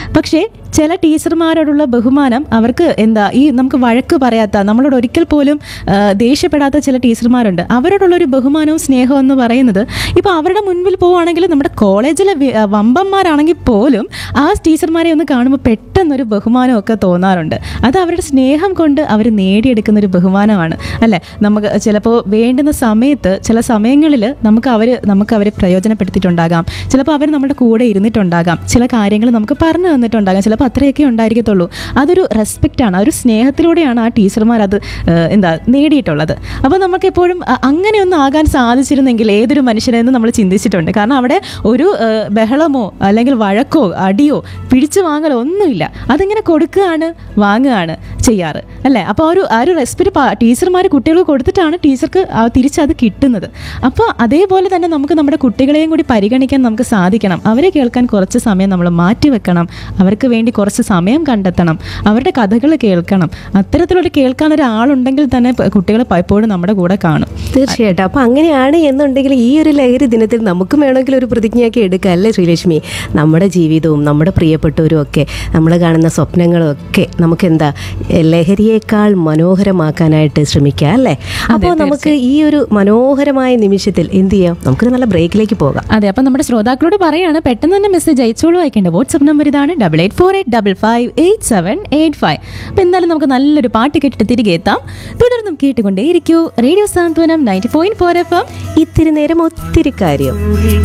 പക്ഷേ ചില ടീച്ചർമാരോടുള്ള ബഹുമാനം അവർക്ക് എന്താ ഈ നമുക്ക് വഴക്ക് പറയാത്ത നമ്മളോട് ഒരിക്കൽ പോലും ആ, ദേഷ്യപ്പെടാത്ത ചില ടീച്ചർമാരുണ്ട് അവരോടുള്ള ഒരു ബഹുമാനവും സ്നേഹവും എന്ന് പറയുന്നത് ഇപ്പോൾ അവരുടെ മുൻപിൽ പോവുകയാണെങ്കിൽ നമ്മുടെ കോളേജിലെ വി- ആ, വമ്പന്മാരാണെങ്കിൽ പോലും ആ ടീച്ചർമാരെ ഒന്ന് കാണുമ്പോൾ പെട്ടെന്നൊരു ബഹുമാനമൊക്കെ തോന്നാറുണ്ട് അത് അവരുടെ സ്നേഹം കൊണ്ട് അവർ നേടിയെടുക്കുന്ന ഒരു ബഹുമാനമാണ് അല്ലേ നമുക്ക് ചിലപ്പോൾ വേണ്ടുന്ന സമയത്ത് ചില സമയങ്ങളിൽ നമുക്ക് അവർ നമുക്ക് അവരെ പ്രയോജനപ്പെടുത്തിയിട്ടുണ്ടാകാം ചിലപ്പോൾ അവർ നമ്മുടെ കൂടെ ഇരുന്നിട്ടുണ്ടാകാം ചില കാര്യങ്ങൾ നമുക്ക് പറഞ്ഞു തന്നിട്ടുണ്ടാകാം ചിലപ്പോൾ അത്രയൊക്കെ ഉണ്ടായിരിക്കത്തുള്ളൂ അതൊരു റെസ്പെക്റ്റാണ് ആ ഒരു സ്നേഹത്തിലൂടെയാണ് ആ ടീച്ചർമാർ അത് ഏഹ്, എന്താ നേടിയിട്ടുള്ളത് അപ്പോൾ നമുക്ക് എപ്പോഴും അ- അങ്ങനെയൊന്നും ആകാൻ സാധിച്ചിരുന്നെങ്കിൽ ഏതൊരു മനുഷ്യനെന്ന് നമ്മൾ ചിന്തിച്ചിട്ടുണ്ട് കാരണം അവിടെ ഒരു ഏഹ്, ബഹളമോ അല്ലെങ്കിൽ വഴക്കോ അടിയോ പിടിച്ചു വാങ്ങലോ ഒന്നുമില്ല അതിങ്ങനെ കൊടുക്കുകയാണ് വാങ്ങുകയാണ് ചെയ്യാറ് അല്ലേ അപ്പോൾ ആ ഒരു ആ ഒരു റെസ്പെക്ട് ടീച്ചർമാർ കുട്ടികൾക്ക് കൊടുത്തിട്ടാണ് ടീച്ചർക്ക് ആ തിരിച്ചത് കിട്ടുന്നത് അപ്പോൾ അതേപോലെ തന്നെ നമുക്ക് നമ്മുടെ കുട്ടികളെയും കൂടി പരിഗണിക്കാൻ നമുക്ക് സാധിക്കണം അവരെ കേൾക്കാൻ കുറച്ച് സമയം നമ്മൾ മാറ്റി വെക്കണം അവർക്ക് വേണ്ടി കുറച്ച് സമയം കണ്ടെത്തണം അവരുടെ കഥകൾ കേൾക്കണം അത്തരത്തിലൊരു കേൾക്കാൻ ഒരാളുണ്ടെങ്കിൽ തന്നെ കുട്ടികൾ പലപ്പോഴും നമ്മുടെ കൂടെ കാണും തീർച്ചയായിട്ടും അപ്പൊ അങ്ങനെയാണ് എന്നുണ്ടെങ്കിൽ ഈ ഒരു ലഹരി ദിനത്തിൽ നമുക്കും വേണമെങ്കിൽ ഒരു പ്രതിജ്ഞയൊക്കെ എടുക്കാം അല്ലേ ശ്രീലക്ഷ്മി നമ്മുടെ ജീവിതവും നമ്മുടെ പ്രിയപ്പെട്ടവരും ഒക്കെ നമ്മൾ കാണുന്ന സ്വപ്നങ്ങളും ഒക്കെ നമുക്ക് എന്താ എ, ലഹരിയേക്കാൾ മനോഹരമാക്കാനായിട്ട് ശ്രമിക്കാം അല്ലേ അപ്പോൾ നമുക്ക് ഈ ഒരു മനോഹരമായ നിമിഷത്തിൽ എന്ത് ചെയ്യാം നമുക്കൊരു നല്ല ബ്രേക്കിലേക്ക് പോകാം അതെ അപ്പം നമ്മുടെ ശ്രോതാക്കളോട് പറയാണ് പെട്ടെന്ന് തന്നെ മെസ്സേജ് അയച്ചോളൂ അയക്കേണ്ട വാട്സപ്പ് നമ്പർ ഇതാണ് double eight four eight double five eight seven eight five അപ്പം എന്തായാലും നമുക്ക് നല്ലൊരു പാട്ട് കേട്ടിട്ട് തിരികെ എത്താം തുടർന്നും കേട്ടുകൊണ്ടേയിരിക്കൂ radio Santhwanam ninety point four F M ഇത്തിരി നേരം ഒത്തിരി കാര്യം